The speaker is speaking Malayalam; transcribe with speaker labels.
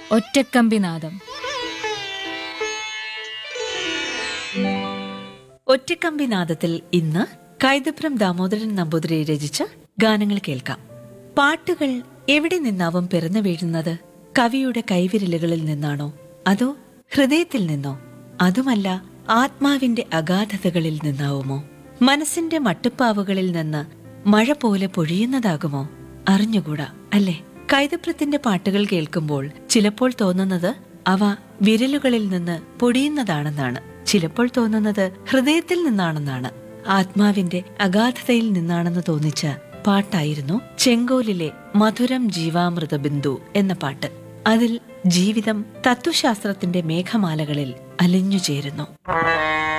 Speaker 1: ഒറ്റക്കമ്പിനാദം
Speaker 2: ഒറ്റക്കമ്പിനാദത്തിൽ ഇന്ന് കൈതപ്രം ദാമോദരൻ നമ്പൂതിരി രചിച്ച ഗാനങ്ങൾ കേൾക്കാം പാട്ടുകൾ എവിടെ നിന്നാവും പിറന്നു വീഴുന്നത് കവിയുടെ കൈവിരലുകളിൽ നിന്നാണോ അതോ ഹൃദയത്തിൽ നിന്നോ അതുമല്ല ആത്മാവിന്റെ അഗാധതകളിൽ നിന്നാവുമോ മനസ്സിന്റെ മട്ടുപ്പാവുകളിൽ നിന്ന് മഴ പോലെ പൊഴിയുന്നതാകുമോ അറിഞ്ഞുകൂടാ അല്ലേ കൈതപ്രത്തിന്റെ പാട്ടുകൾ കേൾക്കുമ്പോൾ ചിലപ്പോൾ തോന്നുന്നത് അവ വിരലുകളിൽ നിന്ന് പൊടിയുന്നതാണെന്നാണ് ചിലപ്പോൾ തോന്നുന്നത് ഹൃദയത്തിൽ നിന്നാണെന്നാണ് ആത്മാവിന്റെ അഗാധതയിൽ നിന്നാണെന്ന് തോന്നിച്ച പാട്ടായിരുന്നു ചെങ്കോലിലെ മധുരം ജീവാമൃത ബിന്ദു എന്ന പാട്ട് അതിൽ ജീവിതം തത്വശാസ്ത്രത്തിന്റെ മേഘമാലകളിൽ അലിഞ്ഞു ചേരുന്നു